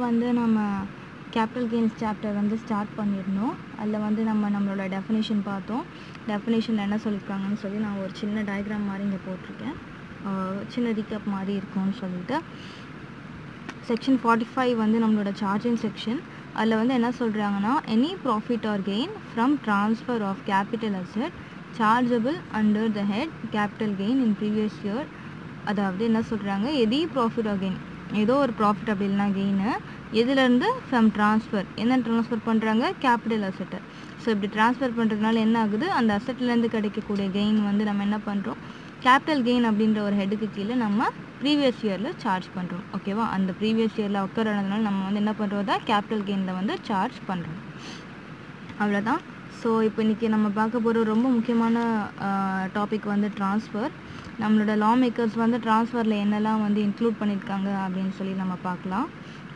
வந்து நம்ம capital gains chapter வந்து ஸ்டார்ட் பண்ணியிருந்தோம் அதில் வந்து நம்ம நம்மளோட டெஃபினேஷன் பார்த்தோம் டெஃபினேஷனில் என்ன சொல்லியிருக்காங்கன்னு சொல்லி நான் ஒரு சின்ன டயக்ராம் மாதிரி இங்கே போட்டிருக்கேன் ஆஹ் சின்ன ரீகப் மாதிரி இருக்கும்னு சொல்லிட்டு செக்ஷன் ஃபார்ட்டி ஃபைவ் வந்து நம்மளோட சார்ஜிங் செக்ஷன் அதில் வந்து என்ன சொல்கிறாங்கன்னா any profit or gain from transfer of capital asset chargeable under the head capital gain in previous year அதாவது என்ன சொல்கிறாங்க எதி ப்ராஃபிட் ஆர் கெயின் ஏதோ ஒரு ப்ராஃபிட் அப்படி இல்லைனா கெயினு எதுலேருந்து ஃப்ரம் ட்ரான்ஸ்ஃபர் என்ன ட்ரான்ஸ்ஃபர் பண்ணுறாங்க கேபிட்டல் அசெட்டை ஸோ இப்படி ட்ரான்ஸ்ஃபர் பண்ணுறதுனால என்ன ஆகுது அந்த அசெட்லேருந்து கிடைக்கக்கூடிய கெயின் வந்து நம்ம என்ன பண்ணுறோம் கேபிட்டல் கெயின் அப்படின்ற ஒரு ஹெட்டுக்கு கீழே நம்ம ப்ரீவியஸ் இயரில் சார்ஜ் பண்ணுறோம் ஓகேவா அந்த ப்ரீவியஸ் இயரில் ஒக்கர் ஆனதுனால நம்ம வந்து என்ன பண்ணுறோம் தான் கேபிட்டல் கெயினில் வந்து சார்ஜ் பண்ணுறோம் அவ்வளோதான் ஸோ இப்போ இன்றைக்கி நம்ம பார்க்க போகிற ரொம்ப முக்கியமான டாபிக் வந்து ட்ரான்ஸ்ஃபர் நம்மளோட லா மேக்கர்ஸ் வந்து ட்ரான்ஸ்ஃபரில் என்னெல்லாம் வந்து இன்க்ளூட் பண்ணியிருக்காங்க அப்படின்னு சொல்லி நம்ம பார்க்கலாம்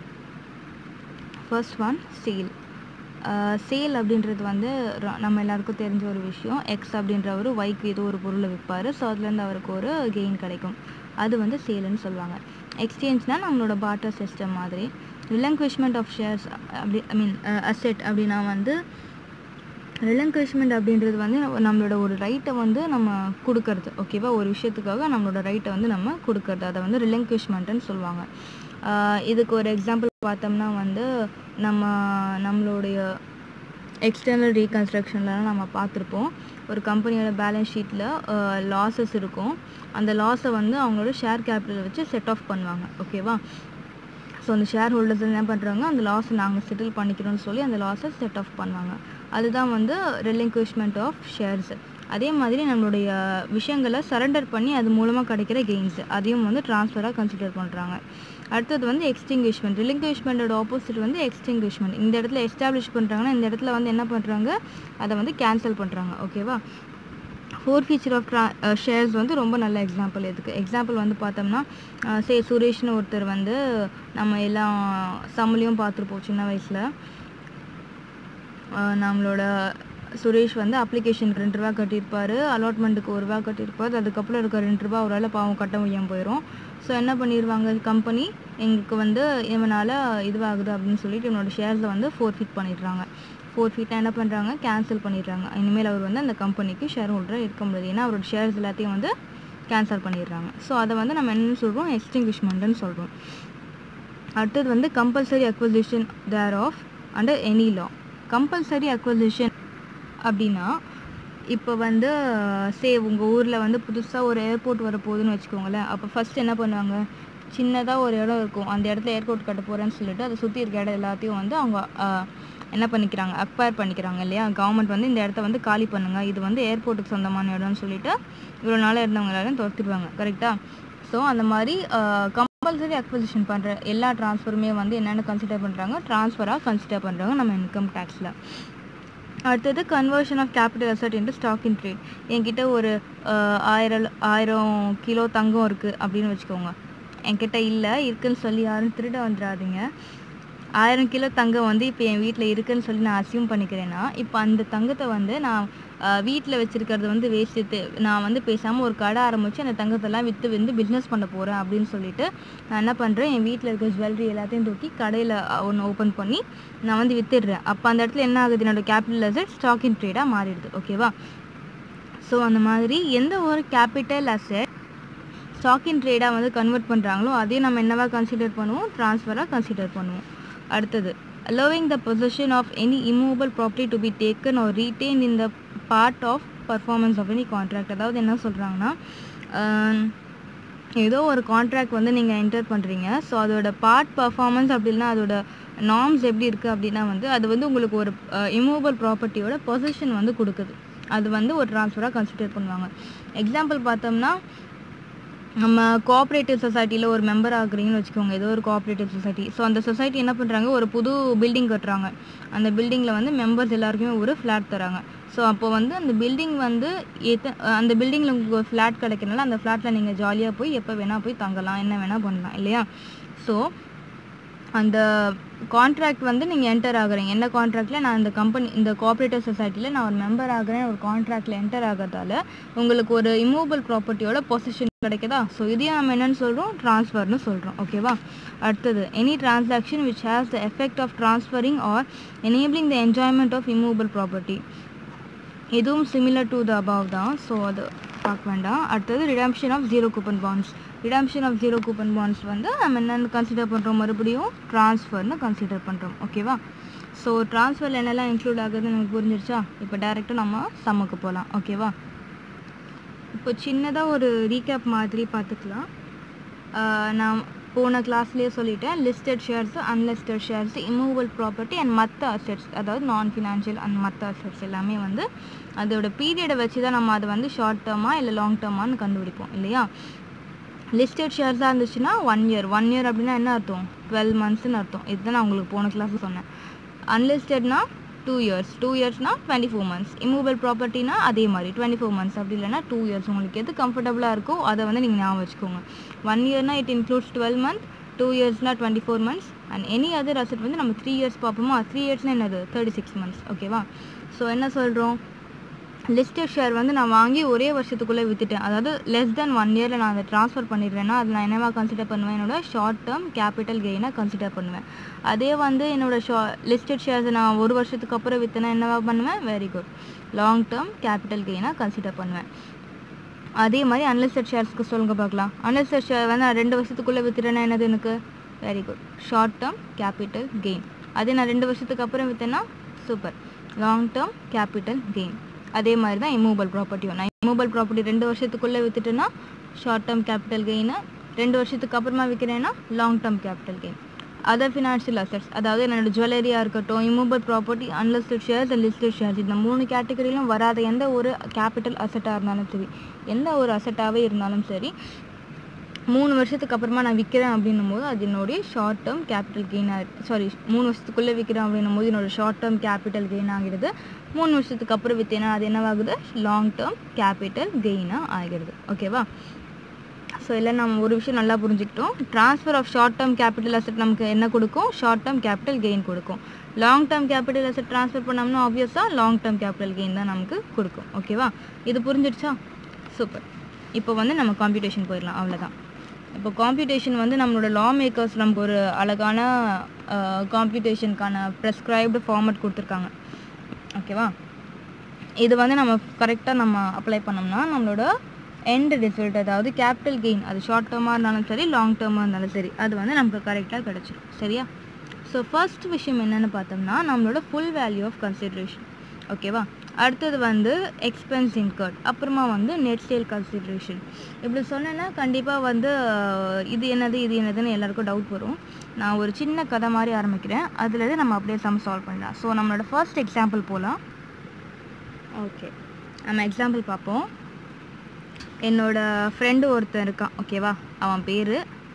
ஃபர்ஸ்ட் ஒன் சேல் சேல் அப்படின்றது வந்து ர- நம்ம எல்லாருக்கும் தெரிஞ்ச ஒரு விஷயம் எக்ஸ் அப்படின்றவர் ஒய்க்கு ஏதோ ஒரு பொருளை விற்பார் ஸோ அதுலேருந்து அவருக்கு ஒரு கெயின் கிடைக்கும் அது வந்து சேல்னு சொல்லுவாங்க எக்ஸ்சேஞ்ச்னால் நம்மளோட பார்ட்டர் சிஸ்டம் மாதிரி ரிலங்குவிஷ்மெண்ட் ஆஃப் ஷேர்ஸ் அப்படி ஐ மீன் அசெட் அப்படின்னா வந்து ரிலங்குவிஷ்மெண்ட் அப்படின்றது வந்து நம்ம- நம்மளோட ஒரு ரைட்டை வந்து நம்ம கொடுக்கறது ஓகேவா ஒரு விஷயத்துக்காக நம்மளோட ரைட்டை வந்து நம்ம கொடுக்கறது அதை வந்து ரிலங்குவிஷ்மெண்ட்டுன்னு சொல்லுவாங்க ஆஹ் இதுக்கு ஒரு எக்ஸாம்பிள் பார்த்தோம்னா வந்து நம்ம நம்மளுடைய எக்ஸ்டர்னல் ரீகன்ஸ்ட்ரக்ஷன்லாம் நம்ம பார்த்துருப்போம் ஒரு கம்பெனியோட பேலன்ஸ் ஷீட்டில் லாஸஸ் இருக்கும் அந்த லாஸை வந்து அவங்களோட ஷேர் கேபிட்டலை வச்சு செட் ஆஃப் பண்ணுவாங்க ஓகேவா ஸோ அந்த ஷேர் ஹோல்டர்ஸ் என்ன பண்ணுறாங்க அந்த லாஸை நாங்கள் செட்டில் பண்ணிக்கிறோம்னு சொல்லி அந்த லாஸை செட் ஆஃப் பண்ணுவாங்க அதுதான் வந்து ரெலிங்குவிஷ்மெண்ட் ஆஃப் ஷேர்ஸ் அதே மாதிரி நம்மளுடைய விஷயங்களை சரண்டர் பண்ணி அது மூலமாக கிடைக்கிற கெயின்ஸ் அதையும் வந்து ட்ரான்ஸ்ஃபராக கன்சிடர் பண்ணுறாங்க அடுத்தது வந்து எக்ஸ்டிங்விஷ்மெண்ட் ரிலிங்குவிஷ்மெண்ட்டோட ஆப்போசிட் வந்து எக்ஸ்டிங்விஷ்மெண்ட் இந்த இடத்துல எஸ்டாப்ளிஷ் பண்ணுறாங்கன்னா இந்த இடத்துல வந்து என்ன பண்ணுறாங்க அதை வந்து கேன்சல் பண்ணுறாங்க ஓகேவா ஃபோர் ஃபீச்சர் ஆஃப் ட்ரா ஷேர்ஸ் வந்து ரொம்ப நல்ல எக்ஸாம்பிள் இதுக்கு எக்ஸாம்பிள் வந்து பார்த்தோம்னா சே சுரேஷ்னு ஒருத்தர் வந்து நம்ம எல்லாம் சம்மலையும் பார்த்துருப்போம் சின்ன வயசில் நம்மளோட சுரேஷ் வந்து அப்ளிகேஷனுக்கு ரெண்டு ரூபா கட்டியிருப்பாரு அலாட்மெண்ட்டுக்கு ஒரு ரூபா கட்டியிருப்பாரு அதுக்கப்புறம் இருக்க ரெண்டு ரூபா அவரால் பாவம் கட்ட முடியாமல் போயிடும் ஸோ என்ன பண்ணிடுவாங்க கம்பெனி எங்களுக்கு வந்து இவனால் இதுவாகுது அப்படின்னு சொல்லிட்டு இவனோட ஷேர்ஸை வந்து ஃபோர் ஃபீட் பண்ணிடுறாங்க ஃபோர் ஃபீட்டாக என்ன பண்ணுறாங்க கேன்சல் பண்ணிடுறாங்க இனிமேல் அவர் வந்து அந்த கம்பெனிக்கு ஷேர் ஹோல்டராக இருக்க முடியாது ஏன்னா அவரோட ஷேர்ஸ் எல்லாத்தையும் வந்து கேன்சல் பண்ணிடுறாங்க ஸோ அதை வந்து நம்ம என்ன சொல்கிறோம் எக்ஸ்டிங்விஷ்மெண்ட்டுன்னு சொல்கிறோம் அடுத்தது வந்து compulsory acquisition thereof under any law compulsory acquisition அப்படின்னா இப்போ வந்து சே உங்கள் ஊரில் வந்து புதுசாக ஒரு ஏர்போர்ட் வர போகுதுன்னு வச்சுக்கோங்களேன் அப்போ ஃபர்ஸ்ட் என்ன பண்ணுவாங்க சின்னதாக ஒரு இடம் இருக்கும் அந்த இடத்துல ஏர்போர்ட் கட்ட போகிறேன்னு சொல்லிட்டு அதை சுற்றி இருக்க இடம் எல்லாத்தையும் வந்து அவங்க ஆஹ், என்ன பண்ணிக்கிறாங்க அக்வயர் பண்ணிக்கிறாங்க இல்லையா கவர்மெண்ட் வந்து இந்த இடத்த வந்து காலி பண்ணுங்க இது வந்து ஏர்போர்ட்டுக்கு சொந்தமான இடம்னு சொல்லிட்டு இவ்வளோ நாளாக இருந்தவங்க எல்லாரும் துரத்திடுவாங்க கரெக்டாக ஸோ அந்த மாதிரி கம்பல்சரி அக்வசிஷன் பண்ணுற எல்லா ட்ரான்ஸ்ஃபருமே வந்து என்னென்ன கன்சிடர் பண்ணுறாங்க ட்ரான்ஸ்ஃபராக கன்சிடர் பண்ணுறாங்க நம்ம இன்கம் டேக்ஸில் அடுத்தது conversion of capital asset into stock in trade என்கிட்ட ஒரு ஆஹ், ஆயிரம் ஆயிரம் கிலோ தங்கம் இருக்குது அப்படின்னு வச்சுக்கோங்க என்கிட்ட இல்லை இருக்குன்னு சொல்லி யாரும் திருட வந்துடாதீங்க ஆயிரம் கிலோ தங்கம் வந்து இப்போ என் வீட்டில் இருக்குன்னு சொல்லி நான் அசியூம் பண்ணிக்கிறேன்னா இப்போ அந்த தங்கத்தை வந்து நான் வீட்டில் வச்சிருக்கிறது வந்து வேஸ்ட்டு நான் வந்து பேசாமல் ஒரு கடை ஆரம்பித்து அந்த தங்கத்தெல்லாம் விற்று வந்து பிஸ்னஸ் பண்ண போகிறேன் அப்படின்னு சொல்லிட்டு நான் என்ன பண்ணுறேன் என் வீட்டில் இருக்க ஜுவல்லரி எல்லாத்தையும் தூக்கி கடையில் ஒன்று ஓப்பன் பண்ணி நான் வந்து வித்துடுறேன் அப்போ அந்த இடத்துல என்ன ஆகுது என்னோட கேபிட்டல் அசெட் ஸ்டாக் இன் ட்ரேடாக மாறிடுது ஓகேவா ஸோ அந்த மாதிரி எந்த ஒரு கேபிட்டல் அசெட் ஸ்டாக் இன் ட்ரேடாக வந்து கன்வெர்ட் பண்ணுறாங்களோ அதையும் நம்ம என்னவா கன்சிடர் பண்ணுவோம் ட்ரான்ஸ்ஃபராக கன்சிடர் பண்ணுவோம் அடுத்தது allowing the possession of any immovable property to be taken or retained in the part of performance of any contract அதாவது என்ன சொல்கிறாங்கன்னா ஏதோ ஒரு கான்ட்ராக்ட் வந்து நீங்கள் என்டர் பண்ணுறீங்க ஸோ அதோட பார்ட் பர்ஃபார்மன்ஸ் அப்படி இல்லைன்னா அதோட நார்ம்ஸ் எப்படி இருக்குது அப்படின்னா வந்து அது வந்து உங்களுக்கு ஒரு இமூவபிள் ப்ராப்பர்ட்டியோட பொசிஷன் வந்து கொடுக்குது அது வந்து ஒரு ட்ரான்ஸ்ஃபராக கன்சிடர் பண்ணுவாங்க எக்ஸாம்பிள் பார்த்தோம்னா நம்ம கோஆப்ரேட்டிவ் சொசைட்டியில் ஒரு மெம்பர் ஆகுறீங்கன்னு வச்சுக்கோங்க ஏதோ ஒரு கோஆப்ரேட்டிவ் சொசைட்டி ஸோ அந்த சொசைட்டி என்ன பண்ணுறாங்க ஒரு புது பில்டிங் கட்டுறாங்க அந்த பில்டிங்கில் வந்து மெம்பர்ஸ் எல்லாருக்குமே ஒரு ஃப்ளாட் தராங்க ஸோ அப்போ வந்து அந்த பில்டிங் வந்து எத்த அந்த பில்டிங்கில் உங்களுக்கு ஒரு ஃப்ளாட் கிடைக்கிறனால அந்த ஃப்ளாட்டில் நீங்கள் ஜாலியாக போய் எப்போ வேணால் போய் தங்கலாம் என்ன வேணால் பண்ணலாம் இல்லையா ஸோ அந்த கான்ட்ராக்ட் வந்து நீங்கள் என்டர் ஆகுறீங்க என்ன கான்ட்ராக்டில் நான் இந்த கம்பெனி இந்த கோஆப்ரேட்டிவ் சொசைட்டியில் நான் ஒரு மெம்பர் ஆகுறேன் ஒரு கான்ட்ராக்டில் என்டர் ஆகிறதால உங்களுக்கு ஒரு இம்மூவபிள் ப்ராப்பர்ட்டியோட பொசிஷன் கிடைக்குதா ஸோ இதையும் நம்ம என்னன்னு சொல்கிறோம் ட்ரான்ஸ்ஃபர்னு சொல்கிறோம் ஓகேவா அடுத்தது any transaction which has the effect of transferring or enabling the enjoyment of immovable property இதுவும் சிமிலர் டு த அபவ் தான் ஸோ அது பார்க்க வேண்டாம் அடுத்தது redemption of zero coupon bonds redemption of zero coupon bonds வந்து நம்ம என்னென்னு கன்சிடர் பண்ணுறோம் மறுபடியும் ட்ரான்ஸ்ஃபர்னு கன்சிடர் பண்ணுறோம் ஓகேவா ஸோ ட்ரான்ஸ்ஃபரில் என்னெல்லாம் இன்க்ளூட் ஆகுதுன்னு நமக்கு புரிஞ்சிருச்சா இப்போ டேரெக்டாக நம்ம சம்முக்கு போகலாம் ஓகேவா இப்போ சின்னதாக ஒரு ரீகேப் மாதிரி பார்த்துக்கலாம் ஆஹ் நான் போன கிளாஸ்லேயே சொல்லிட்டேன் listed shares unlisted shares immovable property and மற்ற அசெட்ஸ் அதாவது நான் ஃபினான்ஷியல் அண்ட் மற்ற அசெட்ஸ் எல்லாமே வந்து அதோட பீரியடை வச்சு தான் நம்ம அதை வந்து ஷார்ட் டேர்மா இல்லை லாங் டேர்மான்னு கண்டுபிடிப்போம் இல்லையா லிஸ்டட் ஷேர்ஸாக இருந்துச்சுன்னா ஒன் இயர் ஒன் இயர் அப்படின்னா என்ன அர்த்தம் டுவெல் மந்த்ஸ்னு அர்த்தம் இதுதான் நான் உங்களுக்கு போன கிளாஸ் சொன்னேன் அன்லிஸ்டட்னா டூ இயர்ஸ் டூ இயர்ஸ்னா டுவெண்ட்டி ஃபோர் மந்த்ஸ் இம்மூவபிள் ப்ராப்பர்ட்டினா அதே மாதிரி டுவெண்ட்டி ஃபோர் மந்த்ஸ் அப்படி இல்லைனா டூ இயர்ஸ் உங்களுக்கு எது கம்ஃபர்டபுளாக இருக்கோ அதை வந்து நீங்கள் ஞாபகம் வச்சுக்கோங்க ஒன் இயர்னா it includes twelve month two இயர்ஸ்னா twenty four months and any other asset வந்து நம்ம த்ரீ இயர்ஸ் பார்ப்போமா த்ரீ இயர்ஸ்னால் என்னது தேர்ட்டி சிக்ஸ் மந்த்ஸ் ஓகேவா ஸோ என்ன சொல்கிறோம் லிஸ்டட் ஷேர் வந்து நான் வாங்கி ஒரே வருஷத்துக்குள்ளே விற்றுட்டேன் அதாவது லெஸ் தென் ஒன் இயரில் நான் அதை ட்ரான்ஸ்ஃபர் பண்ணிடுறேன்னா அது நான் என்னவா கன்சிடர் பண்ணுவேன் என்னோட ஷார்ட் டேர்ம் கேபிட்டல் கெயினாக கன்சிடர் பண்ணுவேன் அதே வந்து என்னோட ஷா லிஸ்டட் ஷேர்ஸை நான் ஒரு வருஷத்துக்கு அப்புறம் விற்றுனா என்னவா பண்ணுவேன் very good long term capital கெயினாக கன்சிடர் பண்ணுவேன் அதே மாதிரி அன்லிஸ்டட் ஷேர்ஸ்க்கு சொல்லுங்க பார்க்கலாம் அன்லிஸ்டட் ஷேர் வந்து நான் ரெண்டு வருஷத்துக்குள்ளே விற்றுட்டேன்னா என்னது எனக்கு very good short term capital gain அதே நான் ரெண்டு வருஷத்துக்கு அப்புறம் விற்றேன்னா super long term capital gain அதே மாதிரி தான் இம்மூவபிள் ப்ராப்பர்ட்டியும் நான் இம்மூவபிள் ப்ராப்பர்ட்டி ரெண்டு வருஷத்துக்குள்ளே விற்றுட்டேன்னா ஷார்ட் டேர்ம் கேபிட்டல் கெயின் ரெண்டு வருஷத்துக்கு அப்புறமா விற்கிறேன்னா long term capital gain other financial assets அதாவது என்னோட ஜுவல்லரியாக இருக்கட்டும் immovable property unlisted shares and listed shares இந்த மூணு கேட்டகரியிலும் வராத எந்த ஒரு கேபிட்டல் அசெட்டாக இருந்தாலும் சரி எந்த ஒரு அசெட்டாகவே இருந்தாலும் சரி மூணு வருஷத்துக்கு அப்புறமா நான் விற்கிறேன் அப்படின்னும் போது அது என்னுடைய ஷார்ட் டேர்ம் கேபிட்டல் கெயின் ஆகிடுது சாரி மூணு வருஷத்துக்குள்ளே விற்கிறேன் அப்படின்னும் போது என்னோட ஷார்ட் டேர்ம் கேபிட்டல் கெயின் ஆகிடுது மூணு வருஷத்துக்கு அப்புறம் விற்றேன்னா அது என்னவாகுது லாங் டேர்ம் கேபிட்டல் கெயினாக ஆகிடுது ஓகேவா ஸோ இல்லை நம்ம ஒரு விஷயம் நல்லா புரிஞ்சுக்கிட்டோம் transfer of short term capital asset நமக்கு என்ன கொடுக்கும் ஷார்ட் டேர்ம் கேபிட்டல் கெயின் கொடுக்கும் long term capital asset transfer பண்ணோம்னா ஆப்வியஸாக லாங் டேர்ம் கேபிட்டல் கெயின் தான் நமக்கு கொடுக்கும் ஓகேவா இது புரிஞ்சிடுச்சா சூப்பர் இப்போ வந்து நம்ம காம்படிஷன் போயிடலாம் அவ்வளோதான் இப்போ காம்படிஷன் வந்து நம்மளோட லா மேக்கர்ஸ் நமக்கு ஒரு அழகான காம்படிஷனுக்கான ப்ரெஸ்கிரைப்டு ஃபார்மட் கொடுத்துருக்காங்க ஓகேவா இது வந்து நம்ம கரெக்டாக நம்ம அப்ளை பண்ணோம்னா நம்மளோட எண்ட் ரிசல்ட் அதாவது கேபிட்டல் கெயின் அது ஷார்ட் டேர்மாக இருந்தாலும் சரி லாங் டேர்மாக இருந்தாலும் சரி அது வந்து நமக்கு கரெக்டாக கிடச்சிரும் சரியா ஸோ ஃபர்ஸ்ட் விஷயம் என்னென்னு பார்த்தோம்னா நம்மளோட ஃபுல் வேல்யூ ஆஃப் கன்சிடரேஷன் ஓகேவா அடுத்தது வந்து எக்ஸ்பென்ஸ் இன்கர்ட் அப்புறமா வந்து நெட் சேல் கன்சிடரேஷன் இப்படி சொன்னேன்னா கண்டிப்பாக வந்து அஹ், இது என்னது இது என்னதுன்னு எல்லாருக்கும் டவுட் வரும் நான் ஒரு சின்ன கதை மாதிரி ஆரம்பிக்கிறேன் அதுலேருந்து நம்ம அப்படியே சம் சால்வ் பண்ணலாம் ஸோ நம்மளோட ஃபர்ஸ்ட் எக்ஸாம்பிள் போகலாம் ஓகே நம்ம எக்ஸாம்பிள் பார்ப்போம் என்னோட ஃப்ரெண்டு ஒருத்தன் இருக்கான் ஓகேவா அவன் பேர்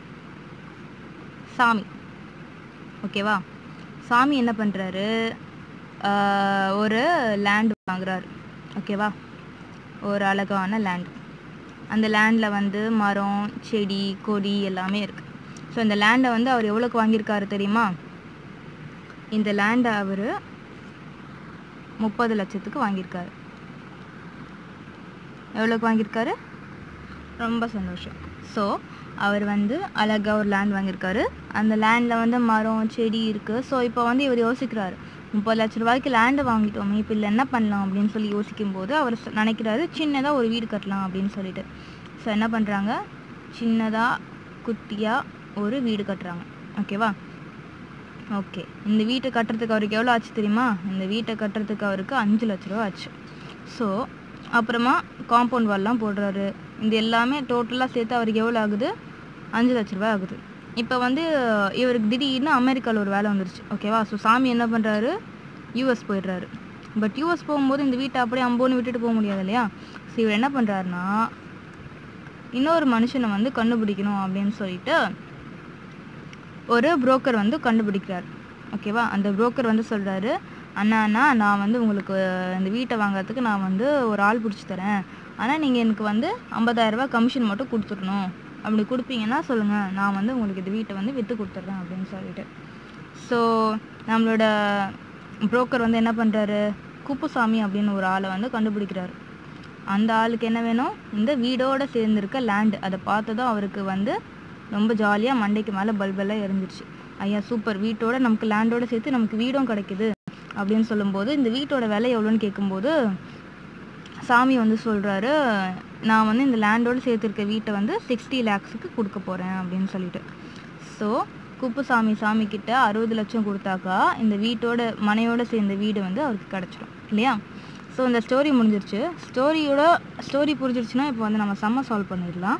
சாமி ஓகேவா சாமி என்ன பண்ணுறாரு ஒரு லேண்ட் வாங்குறாரு ஓகேவா ஒரு அழகான லேண்ட் அந்த லேண்டில் வந்து மரம் செடி கொடி எல்லாமே இருக்குது ஸோ இந்த லேண்டை வந்து அவர் எவ்வளோக்கு வாங்கியிருக்காரு தெரியுமா இந்த லேண்டை அவர் முப்பது லட்சத்துக்கு வாங்கியிருக்காரு எவ்வளோக்கு வாங்கியிருக்காரு ரொம்ப சந்தோஷம் ஸோ அவர் வந்து அழகாக ஒரு லேண்ட் வாங்கியிருக்காரு அந்த லேண்டில் வந்து மரம் செடி இருக்குது ஸோ இப்போ வந்து இவர் யோசிக்கிறாரு முப்பது லட்ச ரூபாய்க்கு லேண்டு வாங்கிட்டோமே இப்போ இல்லை என்ன பண்ணலாம் அப்படின்னு சொல்லி யோசிக்கும்போது அவர் சொ- நினைக்கிறாரு சின்னதாக ஒரு வீடு கட்டலாம் அப்படின்னு சொல்லிட்டு ஸோ என்ன பண்ணுறாங்க சின்னதாக குட்டியாக ஒரு வீடு கட்டுறாங்க ஓகேவா ஓகே இந்த வீட்டை கட்டுறதுக்கு அவருக்கு எவ்வளோ ஆச்சு தெரியுமா இந்த வீட்டை கட்டுறதுக்கு அவருக்கு அஞ்சு லட்ச ரூபா ஆச்சு ஸோ அப்புறமா காம்பவுண்ட் வால்லாம் போடுறாரு இது எல்லாமே டோட்டலாக சேர்த்து அவருக்கு எவ்வளோ ஆகுது அஞ்சு லட்ச ரூபாய் ஆகுது இப்போ வந்து இவருக்கு திடீர்னு அமெரிக்காவில் ஒரு வேலை வந்துருச்சு ஓகேவா ஸோ சாமி என்ன பண்ணுறாரு யூஎஸ் போயிடுறாரு பட் யூஎஸ் போகும்போது இந்த வீட்டை அப்படியே அம்போன்னு விட்டுட்டு போக முடியாது இல்லையா ஸோ இவர் என்ன பண்ணுறாருன்னா இன்னொரு மனுஷனை வந்து கண்டுபிடிக்கணும் அப்படின்னு சொல்லிட்டு ஒரு புரோக்கர் வந்து கண்டுபிடிக்கிறார் ஓகேவா அந்த புரோக்கர் வந்து சொல்கிறாரு அண்ணா அண்ணா நான் வந்து உங்களுக்கு இந்த வீட்டை வாங்குறதுக்கு நான் வந்து ஒரு ஆள் பிடிச்சி தரேன் ஆனால் நீங்கள் எனக்கு வந்து 50000 ரூபாய் கமிஷன் மட்டும் கொடுத்துடணும் அப்படி கொடுப்பீங்கன்னா சொல்லுங்கள் நான் வந்து உங்களுக்கு இந்த வீட்டை வந்து விற்று கொடுத்துட்றேன் அப்படின்னு சொல்லிட்டு ஸோ நம்மளோட புரோக்கர் வந்து என்ன பண்ணுறாரு குப்புசாமி அப்படின்னு ஒரு ஆளை வந்து கண்டுபிடிக்கிறாரு அந்த ஆளுக்கு என்ன வேணும் இந்த வீடோட சேர்ந்துருக்க லேண்டு அதை பார்த்ததும் அவருக்கு வந்து ரொம்ப ஜாலியாக மண்டைக்கு மேலே பல்பெல்லாம் எரிஞ்சிருச்சு ஐயா சூப்பர் வீட்டோட நமக்கு லேண்டோட சேர்த்து நமக்கு வீடும் கிடைக்குது அப்படின்னு சொல்லும்போது இந்த வீட்டோட விலை எவ்வளோன்னு கேட்கும்போது சாமி வந்து சொல்கிறாரு நான் வந்து இந்த லேண்டோட சேர்த்துருக்க வீட்டை வந்து சிக்ஸ்டி லேக்ஸுக்கு கொடுக்க போகிறேன் அப்படின்னு சொல்லிட்டு ஸோ குப்புசாமி சாமி கிட்ட அறுபது லட்சம் கொடுத்தாக்கா இந்த வீட்டோட மனையோட சேர்ந்த வீடு வந்து அவருக்கு கிடச்சிரும் இல்லையா ஸோ இந்த ஸ்டோரி முடிஞ்சிருச்சு ஸ்டோரியோட ஸ்டோரி புரிஞ்சிருச்சுன்னா இப்போ வந்து நம்ம செம்ம சால்வ் பண்ணிடலாம்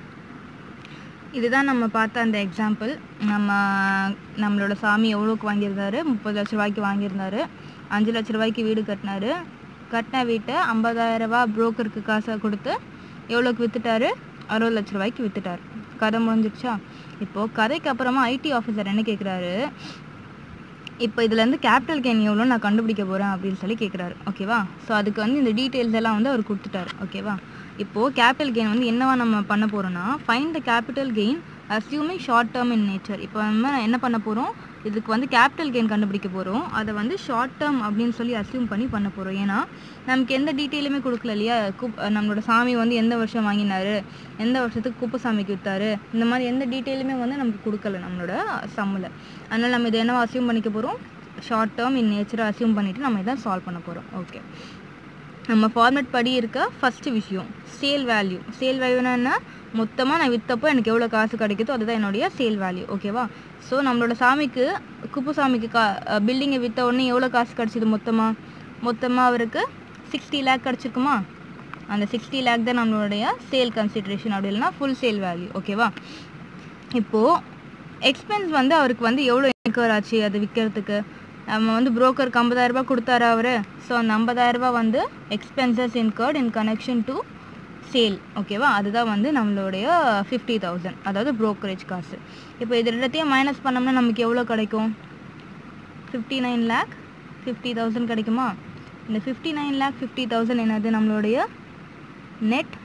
இதுதான் நம்ம பார்த்த அந்த எக்ஸாம்பிள் நம்ம நம்மளோட சாமி எவ்வளோக்கு வாங்கியிருந்தாரு முப்பது லட்ச ரூபாய்க்கு வாங்கியிருந்தாரு அஞ்சு லட்ச ரூபாய்க்கு வீடு கட்டினாரு கட்டின வீட்டை ஐம்பதாயிரம் ரூபா புரோக்கருக்கு காசை கொடுத்து எவ்வளோக்கு விற்றுட்டாரு அறுபது லட்ச ரூபாய்க்கு விற்றுட்டாரு கதை முடிஞ்சிருச்சா இப்போது கதைக்கு அப்புறமா ஐடி ஆஃபீஸர் என்ன கேட்குறாரு இப்போ இதுலேருந்து கேபிட்டல் கெயின் எவ்வளோ நான் கண்டுபிடிக்க போகிறேன் அப்படின்னு சொல்லி கேட்குறாரு ஓகேவா ஸோ அதுக்கு வந்து இந்த டீட்டெயில்ஸ் எல்லாம் வந்து அவர் கொடுத்துட்டாரு ஓகேவா இப்போது கேபிட்டல் கெயின் வந்து என்னவா நம்ம பண்ண போகிறோம்னா find the capital gain assuming short term in nature இப்போ நம்ம என்ன பண்ண போகிறோம் இதுக்கு வந்து கேபிட்டல் கெயின் கண்டுபிடிக்க போகிறோம் அதை வந்து ஷார்ட் டேர்ம் அப்படின்னு சொல்லி அஸ்யூம் பண்ணி பண்ண போகிறோம் ஏன்னா நமக்கு எந்த டீட்டெயிலுமே கொடுக்கல இல்லையா குப் நம்மளோட சாமி வந்து எந்த வருஷம் வாங்கினாரு எந்த வருஷத்துக்கு குப்புசாமிக்கு விற்றாரு இந்த மாதிரி எந்த டீட்டெயிலுமே வந்து நமக்கு கொடுக்கல நம்மளோட சம்மில் அதனால் நம்ம இதை என்ன அஸ்யூம் பண்ணிக்க போகிறோம் ஷார்ட் டேர்ம் இன் நேச்சரை அஸ்யூம் பண்ணிவிட்டு நம்ம இதை சால்வ் பண்ண போகிறோம் ஓகே நம்ம ஃபார்மேட் படி இருக்க ஃபஸ்ட்டு விஷயம் சேல் வேல்யூ சேல் வேல்யூனா என்ன மொத்தமாக நான் விற்றப்போ எனக்கு எவ்வளோ காசு கிடைக்குதோ அதுதான் என்னுடைய சேல் வேல்யூ ஓகேவா ஸோ நம்மளோட சாமிக்கு குப்புசாமிக்கு கா பில்டிங்கை விற்ற உடனே எவ்வளோ காசு கிடச்சிது மொத்தமாக மொத்தமாக அவருக்கு சிக்ஸ்டி லேக் கிடச்சிருக்குமா அந்த சிக்ஸ்டி லேக் தான் நம்மளுடைய சேல் கன்சிட்ரேஷன் அப்படி இல்லைனா ஃபுல் சேல் வேல்யூ ஓகேவா இப்போது எக்ஸ்பென்ஸ் வந்து அவருக்கு வந்து எவ்வளோ இன்கர் ஆச்சு அது விற்கிறதுக்கு நம்ம வந்து புரோக்கருக்கு ஐம்பதாயிரரூபா கொடுத்தாரு அவர் ஸோ அந்த ஐம்பதாயிரரூபா வந்து expenses incurred in connection to sale ஓகேவா அதுதான் வந்து நம்மளுடைய ஃபிஃப்டி தௌசண்ட் அதாவது ப்ரோக்கரேஜ் காசு இப்போ இது ரெண்டத்தையும் மைனஸ் பண்ணோம்னா நமக்கு எவ்வளோ கிடைக்கும் fifty nine lakh fifty thousand கிடைக்குமா இந்த fifty nine lakh fifty thousand என்னது நம்மளுடைய நெட்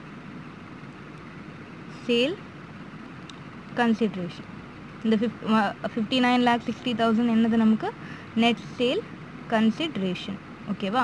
சேல் கன்சிட்ரேஷன் இந்த ஃபிஃப்ட் fifty nine lakh sixty thousand என்னது நமக்கு நெட் சேல் கன்சிட்ரேஷன் ஓகேவா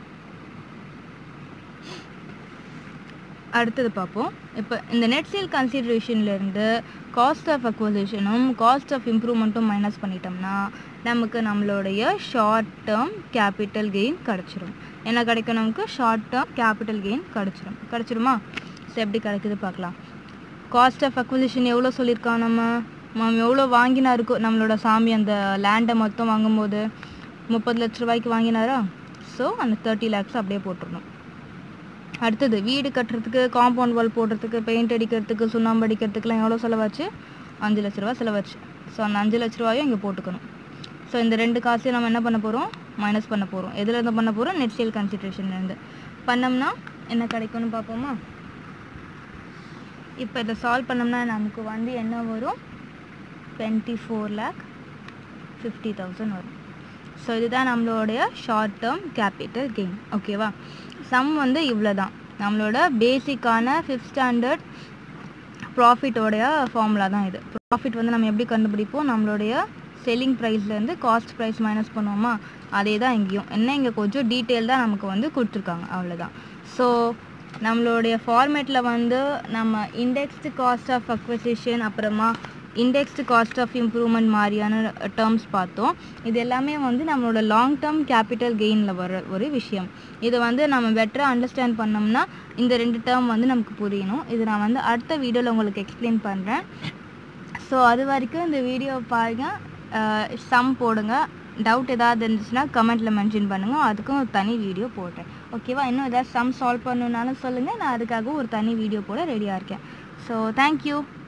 அடுத்தது பார்ப்போம் இப்போ இந்த நெட் சேல் கன்சிடரேஷன்லேருந்து காஸ்ட் ஆஃப் அக்வசிஷனும் காஸ்ட் ஆஃப் இம்ப்ரூவ்மெண்ட்டும் மைனஸ் பண்ணிட்டோம்னா நமக்கு நம்மளுடைய ஷார்ட் டேர்ம் கேபிட்டல் கெயின் கிடச்சிரும் என்ன கிடைக்கும் நமக்கு ஷார்ட் டேர்ம் கேபிட்டல் கெயின் கிடச்சிரும் கிடச்சிருமா ஸோ எப்படி கிடைக்குது பார்க்கலாம் காஸ்ட் ஆஃப் அக்வசிஷன் எவ்வளோ சொல்லியிருக்கான் நம்ம நம்ம எவ்வளோ வாங்கினாருக்கோ நம்மளோட சாமி அந்த லேண்டை மொத்தம் வாங்கும்போது முப்பது லட்ச ரூபாய்க்கு வாங்கினாரா ஸோ அந்த தேர்ட்டி லேக்ஸ் அப்படியே போட்டுடணும் அடுத்தது வீடு கட்டுறதுக்கு காம்பவுண்ட் வால் போடுறதுக்கு பெயிண்ட் அடிக்கிறதுக்கு சுண்ணாம்பு அடிக்கிறதுக்குலாம் எவ்வளோ செலவாச்சு அஞ்சு லட்ச ரூபா செலவாச்சு ஸோ அந்த அஞ்சு லட்ச ரூபாயும் இங்கே போட்டுக்கணும் ஸோ இந்த ரெண்டு காசையும் நம்ம என்ன பண்ண போகிறோம் மைனஸ் பண்ண போகிறோம் எதில் இருந்து பண்ண போகிறோம் நெட் சேல் கன்சிட்ரேஷன்லேருந்து பண்ணோம்னா என்ன கிடைக்கும்னு பார்ப்போமா இப்போ இதை சால்வ் பண்ணோம்னா நமக்கு வந்து என்ன வரும் twenty four lakh fifty thousand வரும் ஸோ இதுதான் நம்மளுடைய ஷார்ட் டேர்ம் கேபிட்டல் கெயின் ஓகேவா சம் வந்து இவ்வளோ தான் நம்மளோட பேசிக்கான ஃபிஃப்த் ஸ்டாண்டர்ட் ப்ராஃபிட்டோடைய ஃபார்முலா தான் இது ப்ராஃபிட் வந்து நம்ம எப்படி கண்டுபிடிப்போம் நம்மளுடைய செல்லிங் ப்ரைஸ்லேருந்து காஸ்ட் ப்ரைஸ் மைனஸ் பண்ணுவோமா அதே தான் இங்கேயும் என்ன இங்கே கொஞ்சம் டீட்டெயில் தான் நமக்கு வந்து கொடுத்துருக்காங்க அவ்வளோதான் ஸோ நம்மளுடைய ஃபார்மேட்டில் வந்து நம்ம இண்டெக்ஸ்டு காஸ்ட் ஆஃப் அக்வசிஷன் அப்புறமா இண்டெக்ஸ்டு காஸ்ட் ஆஃப் இம்ப்ரூவ்மெண்ட் மாதிரியான டேர்ம்ஸ் பார்த்தோம் இது எல்லாமே வந்து நம்மளோட லாங் டேர்ம் கேபிட்டல் கெயினில் வர ஒரு விஷயம் இதை வந்து நம்ம பெட்டராக அண்டர்ஸ்டாண்ட் பண்ணோம்னா இந்த ரெண்டு டேர்ம் வந்து நமக்கு புரியணும் இது நான் வந்து அடுத்த வீடியோவில் உங்களுக்கு எக்ஸ்பிளைன் பண்ணுறேன் ஸோ அது வரைக்கும் இந்த வீடியோ பாருங்கள் சம் போடுங்க டவுட் ஏதாவது இருந்துச்சுன்னா கமெண்ட்டில் மென்ஷன் பண்ணுங்கள் அதுக்கும் ஒரு தனி வீடியோ போட்டேன் ஓகேவா இன்னும் ஏதாவது சம் சால்வ் பண்ணணுன்னாலும் சொல்லுங்கள் நான் அதுக்காக ஒரு தனி வீடியோ போட ரெடியாக இருக்கேன் ஸோ தேங்க்யூ